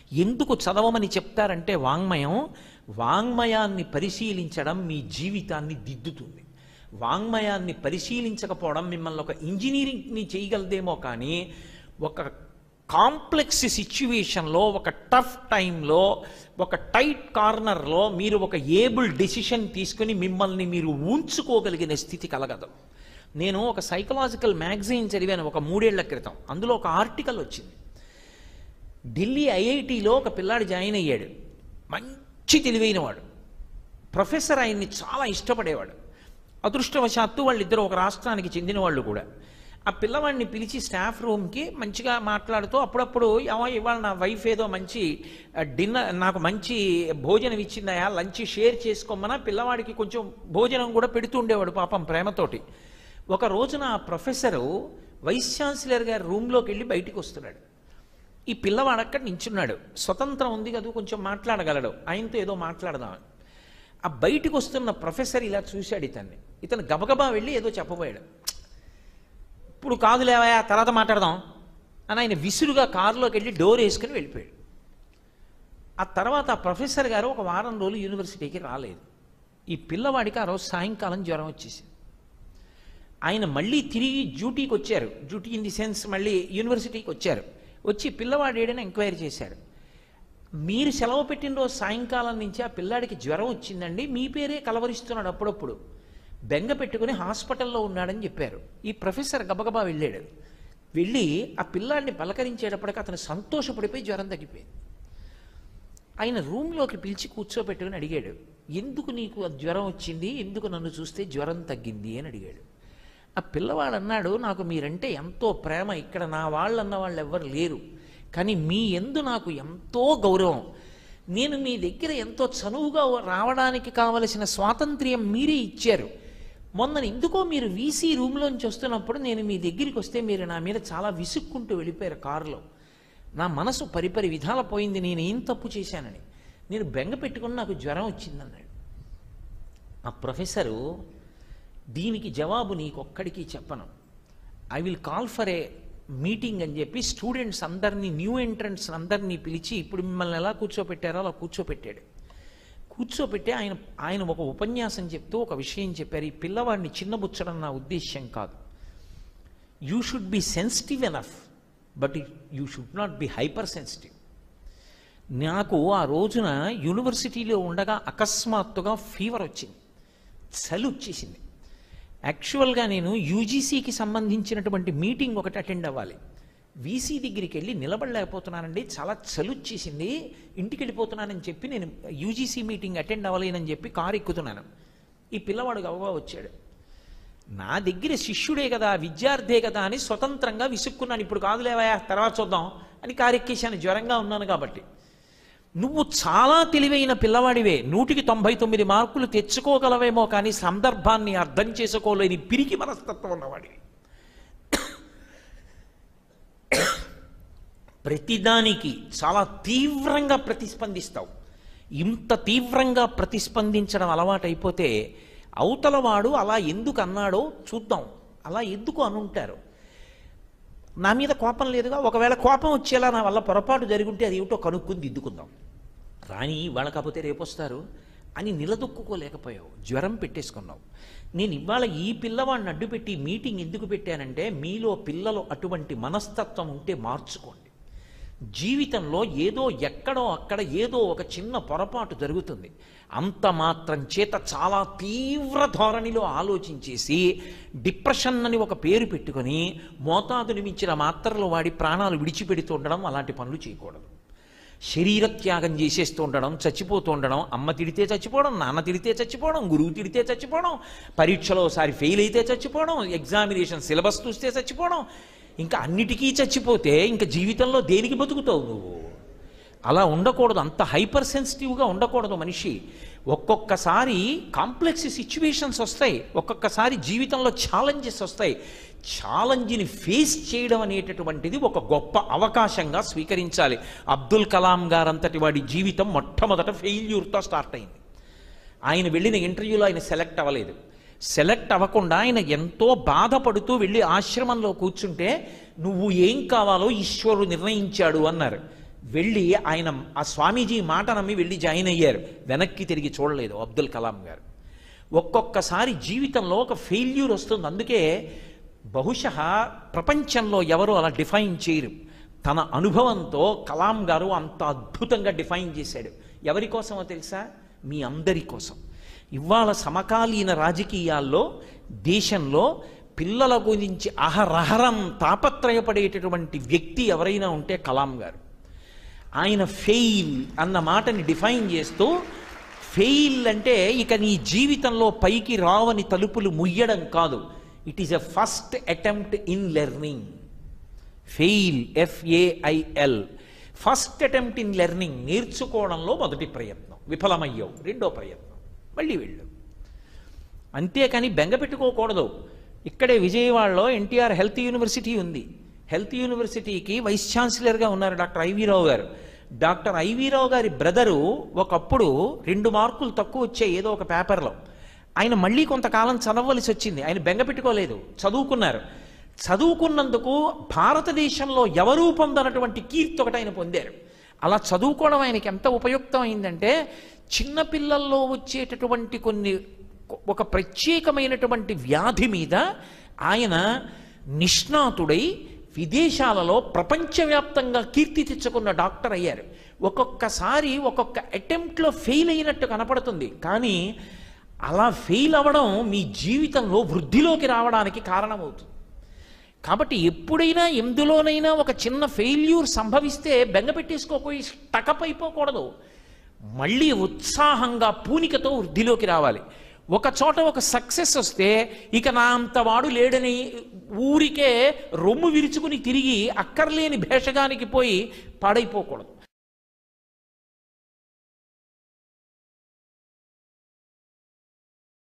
ఎందుకు చదవమని చెప్తారంటే వాంగ్మయం వాంగ్మయాన్ని పరిశీలించడం మీ జీవితాన్ని దిద్దుతుంది వాంగ్మయాన్ని పరిశీలించకపోవడం మిమ్మల్ని ఒక ఇంజనీరింగ్ని చేయగలదేమో కానీ ఒక కాంప్లెక్స్ సిచ్యువేషన్లో ఒక టఫ్ టైంలో ఒక టైట్ కార్నర్లో మీరు ఒక ఏబుల్ డెసిషన్ తీసుకుని మిమ్మల్ని మీరు ఉంచుకోగలిగిన స్థితి కలగదు నేను ఒక సైకలాజికల్ మ్యాగజైన్ చదివాను ఒక మూడేళ్ల క్రితం అందులో ఒక ఆర్టికల్ వచ్చింది ఢిల్లీ ఐఐటిలో ఒక పిల్లాడు జాయిన్ అయ్యాడు మంచి తెలివైనవాడు ప్రొఫెసర్ ఆయన్ని చాలా ఇష్టపడేవాడు అదృష్టవశాత్తు వాళ్ళిద్దరూ ఒక రాష్ట్రానికి చెందిన వాళ్ళు కూడా ఆ పిల్లవాడిని పిలిచి స్టాఫ్ రూమ్కి మంచిగా మాట్లాడుతూ అప్పుడప్పుడు ఏమో ఇవాళ నా వైఫ్ ఏదో మంచి డిన్నర్ నాకు మంచి భోజనం ఇచ్చిందయా లంచ్ షేర్ చేసుకోమన్నా పిల్లవాడికి కొంచెం భోజనం కూడా పెడుతూ ఉండేవాడు పాపం ప్రేమతోటి ఒక రోజున ఆ ప్రొఫెసరు వైస్ ఛాన్సలర్ గారి రూమ్లోకి వెళ్ళి బయటికి వస్తున్నాడు ఈ పిల్లవాడు అక్కడ నించున్నాడు స్వతంత్రం ఉంది కదా కొంచెం మాట్లాడగలడు ఆయనతో ఏదో మాట్లాడదామని ఆ బయటికి వస్తున్న ప్రొఫెసర్ ఇలా చూశాడు ఇతన్ని ఇతను గబగబా వెళ్ళి ఏదో చెప్పబోయాడు ఇప్పుడు కాదు లేవయా తర్వాత మాట్లాడదాం అని ఆయన విసురుగా కారులోకి వెళ్ళి డోర్ వేసుకుని వెళ్ళిపోయాడు ఆ తర్వాత ఆ ప్రొఫెసర్ గారు ఒక వారం రోజులు యూనివర్సిటీకి రాలేదు ఈ పిల్లవాడికి ఆ రోజు సాయంకాలం జ్వరం వచ్చేసింది ఆయన మళ్ళీ తిరిగి డ్యూటీకి వచ్చారు డ్యూటీ ఇన్ ది సెన్స్ మళ్ళీ యూనివర్సిటీకి వచ్చారు వచ్చి పిల్లవాడు ఏడని ఎంక్వైరీ చేశారు మీరు సెలవు పెట్టిన రోజు సాయంకాలం నుంచి ఆ పిల్లాడికి జ్వరం వచ్చిందండి మీ పేరే కలవరిస్తున్నాడు అప్పుడప్పుడు బెంగ పెట్టుకుని హాస్పిటల్లో ఉన్నాడని చెప్పారు ఈ ప్రొఫెసర్ గబగబా వెళ్ళాడు వెళ్ళి ఆ పిల్లాడిని పలకరించేటప్పటికి అతను సంతోషపడిపోయి జ్వరం తగ్గిపోయింది ఆయన రూమ్లోకి పిలిచి కూర్చోబెట్టుకుని అడిగాడు ఎందుకు నీకు ఆ జ్వరం వచ్చింది ఎందుకు నన్ను చూస్తే జ్వరం తగ్గింది అని అడిగాడు ఆ పిల్లవాడు అన్నాడు నాకు మీరంటే ఎంతో ప్రేమ ఇక్కడ నా వాళ్ళు అన్న వాళ్ళు ఎవ్వరు లేరు కానీ మీ ఎందు నాకు ఎంతో గౌరవం నేను మీ దగ్గర ఎంతో చనువుగా రావడానికి కావలసిన స్వాతంత్ర్యం మీరే ఇచ్చారు మొన్న ఎందుకో మీరు వీసీ రూమ్లోంచి వస్తున్నప్పుడు నేను మీ దగ్గరికి వస్తే మీరు నా మీద చాలా విసుక్కుంటూ వెళ్ళిపోయారు కారులో నా మనసు పరిపరి విధాల పోయింది నేను ఏం తప్పు చేశానని నేను బెంగ పెట్టుకుని నాకు జ్వరం వచ్చిందన్నాడు ఆ ప్రొఫెసరు దీనికి జవాబు నీకొక్కడికి చెప్పను I will call for a meeting అని చెప్పి స్టూడెంట్స్ అందరినీ న్యూ ఎంట్రన్స్ అందరినీ పిలిచి ఇప్పుడు మిమ్మల్ని ఎలా కూర్చోపెట్టారో అలా కూర్చోపెట్టాడు కూర్చోపెట్టి ఆయన ఆయన ఒక ఉపన్యాసం చెప్తూ ఒక విషయం చెప్పారు ఈ పిల్లవాడిని చిన్నబుచ్చడం నా ఉద్దేశ్యం కాదు you should be sensitive enough but you should not be hyper sensitive నాకు ఆ రోజున యూనివర్సిటీలో ఉండగా అకస్మాత్తుగా ఫీవర్ వచ్చింది చలి వచ్చేసింది యాక్చువల్గా నేను యూజీసీకి సంబంధించినటువంటి మీటింగ్ ఒకటి అటెండ్ అవ్వాలి వీసీ దగ్గరికి వెళ్ళి నిలబడలేకపోతున్నానండి చాలా చలుచ్చేసింది ఇంటికి వెళ్ళిపోతున్నానని చెప్పి నేను యూజీసీ మీటింగ్ అటెండ్ అవ్వలేనని చెప్పి కారు ఎక్కుతున్నాను ఈ పిల్లవాడు గవగా వచ్చాడు నా దగ్గర శిష్యుడే కదా విద్యార్థే కదా అని స్వతంత్రంగా విసుక్కున్నాను ఇప్పుడు కాదులేవయా తర్వాత చూద్దాం అని కారెక్కేశాను జ్వరంగా ఉన్నాను కాబట్టి నువ్వు చాలా తెలివైన పిల్లవాడివే నూటికి తొంభై తొమ్మిది మార్కులు తెచ్చుకోగలవేమో కానీ సందర్భాన్ని అర్థం చేసుకోలేని పిరికి మనస్తత్వం ఉన్నవాడివి ప్రతిదానికి చాలా తీవ్రంగా ప్రతిస్పందిస్తావు ఇంత తీవ్రంగా ప్రతిస్పందించడం అలవాటైపోతే అవతలవాడు అలా ఎందుకు అన్నాడో చూద్దాం అలా ఎందుకు అనుంటారు నా మీద కోపం లేదుగా ఒకవేళ కోపం వచ్చేలా నా వల్ల పొరపాటు జరుగుంటే అది ఏమిటో కనుక్కుని దిద్దుకుందాం రాని ఇవాళ కాకపోతే రేపు వస్తారు అని నిలదొక్కుకోలేకపోయావు జ్వరం పెట్టేసుకున్నావు నేను ఇవాళ ఈ పిల్లవాడిని అడ్డుపెట్టి మీటింగ్ ఎందుకు పెట్టానంటే మీలో పిల్లలు అటువంటి మనస్తత్వం ఉంటే మార్చుకోండి జీవితంలో ఏదో ఎక్కడో అక్కడ ఏదో ఒక చిన్న పొరపాటు జరుగుతుంది అంత మాత్రం చేత చాలా తీవ్ర ధోరణిలో ఆలోచించేసి డిప్రెషన్ అని ఒక పేరు పెట్టుకొని మోతాదుని మించిన మాత్రలు వాడి ప్రాణాలు విడిచిపెడుతూ ఉండడం అలాంటి పనులు చేయకూడదు శరీర త్యాగం చేసేస్తూ ఉండడం చచ్చిపోతూ ఉండడం అమ్మ తిడితే చచ్చిపోవడం నాన్న తిడితే చచ్చిపోవడం గురువు తిడితే చచ్చిపోవడం పరీక్షలో ఒకసారి ఫెయిల్ అయితే చచ్చిపోవడం ఎగ్జామినేషన్ సిలబస్ చూస్తే చచ్చిపోవడం ఇంకా అన్నిటికీ చచ్చిపోతే ఇంకా జీవితంలో దేనికి బతుకుతావు నువ్వు అలా ఉండకూడదు అంత హైపర్ సెన్సిటివ్గా ఉండకూడదు మనిషి ఒక్కొక్కసారి కాంప్లెక్స్ సిచ్యువేషన్స్ వస్తాయి ఒక్కొక్కసారి జీవితంలో ఛాలెంజెస్ వస్తాయి ఛాలెంజ్ని ఫేస్ చేయడం అనేటటువంటిది ఒక గొప్ప అవకాశంగా స్వీకరించాలి అబ్దుల్ కలాం గారంతటి వాడి జీవితం మొట్టమొదట ఫెయిల్యూర్తో స్టార్ట్ అయింది ఆయన వెళ్ళిన ఇంటర్వ్యూలో ఆయన సెలెక్ట్ అవ్వలేదు సెలెక్ట్ అవ్వకుండా ఆయన ఎంతో బాధపడుతూ వెళ్ళి ఆశ్రమంలో కూర్చుంటే నువ్వు ఏం కావాలో ఈశ్వరుడు నిర్ణయించాడు అన్నారు వెళ్ళి ఆయన ఆ స్వామీజీ మాట నమ్మి వెళ్ళి జాయిన్ అయ్యారు వెనక్కి తిరిగి చూడలేదు అబ్దుల్ కలాం గారు ఒక్కొక్కసారి జీవితంలో ఒక ఫెయిల్యూర్ వస్తుంది అందుకే బహుశः ప్రపంచంలో ఎవరు అలా డిఫైన్ చేయరు తన అనుభవంతో కలాం గారు అంత అద్భుతంగా డిఫైన్ చేశాడు ఎవరి కోసమో తెలుసా మీ అందరి కోసం ఇవాళ సమకాలీన రాజకీయాల్లో దేశంలో పిల్లల గురించి అహరహరం తాపత్రయపడేటటువంటి వ్యక్తి ఎవరైనా ఉంటే కలాం గారు ఆయన ఫెయిల్ అన్న మాటని డిఫైన్ చేస్తూ ఫెయిల్ అంటే ఇక నీ జీవితంలో పైకి రావని తలుపులు ముయ్యడం కాదు it is a first attempt in learning fail F A I L first attempt in learning నేర్చుకోవడంలో మొదటి ప్రయత్నం విఫలమయ్యావు రెండో ప్రయత్నం మళ్ళీ వెళ్ళు అంతేకాని బెంగ పెట్టుకోకూడదు ఇక్కడే విజయవాడలో ఎన్టీఆర్ హెల్త్ యూనివర్సిటీ ఉంది హెల్త్ యూనివర్సిటీకి వైస్ ఛాన్సలర్గా ఉన్నారు డాక్టర్ ఐవీరావు గారు డాక్టర్ ఐవీరావు గారి బ్రదరు ఒకప్పుడు రెండు మార్కులు తక్కువ వచ్చాయి ఏదో ఒక పేపర్లో ఆయన మళ్ళీ కొంతకాలం చదవలసి వచ్చింది ఆయన బెంగ పెట్టుకోలేదు చదువుకున్నారు చదువుకున్నందుకు భారతదేశంలో ఎవరూ పొందనటువంటి కీర్తి ఒకటి ఆయన పొందారు అలా చదువుకోవడం ఆయనకి ఎంత ఉపయుక్తం అయిందంటే చిన్నపిల్లల్లో వచ్చేటటువంటి కొన్ని ఒక ప్రత్యేకమైనటువంటి వ్యాధి మీద ఆయన నిష్ణాతుడై విదేశాలలో ప్రపంచవ్యాప్తంగా కీర్తి తెచ్చుకున్న డాక్టర్ అయ్యారు ఒక్కొక్కసారి ఒక్కొక్క అటెంప్ట్లో ఫెయిల్ అయినట్టు కనపడుతుంది కానీ అలా ఫెయిల్ అవ్వడం మీ జీవితంలో వృద్ధిలోకి రావడానికి కారణమవుతుంది కాబట్టి ఎప్పుడైనా ఎందులోనైనా ఒక చిన్న ఫెయిల్యూర్ సంభవిస్తే బెంగ పెట్టేసుకోపోయి స్టకప్ అయిపోకూడదు మళ్ళీ ఉత్సాహంగా పూనికతో వృద్ధిలోకి రావాలి ఒక చోట ఒక సక్సెస్ వస్తే ఇక నా అంత వాడు లేడని ఊరికే రొమ్ము విరుచుకుని తిరిగి అక్కర్లేని భేషగానికి పోయి పాడైపోకూడదు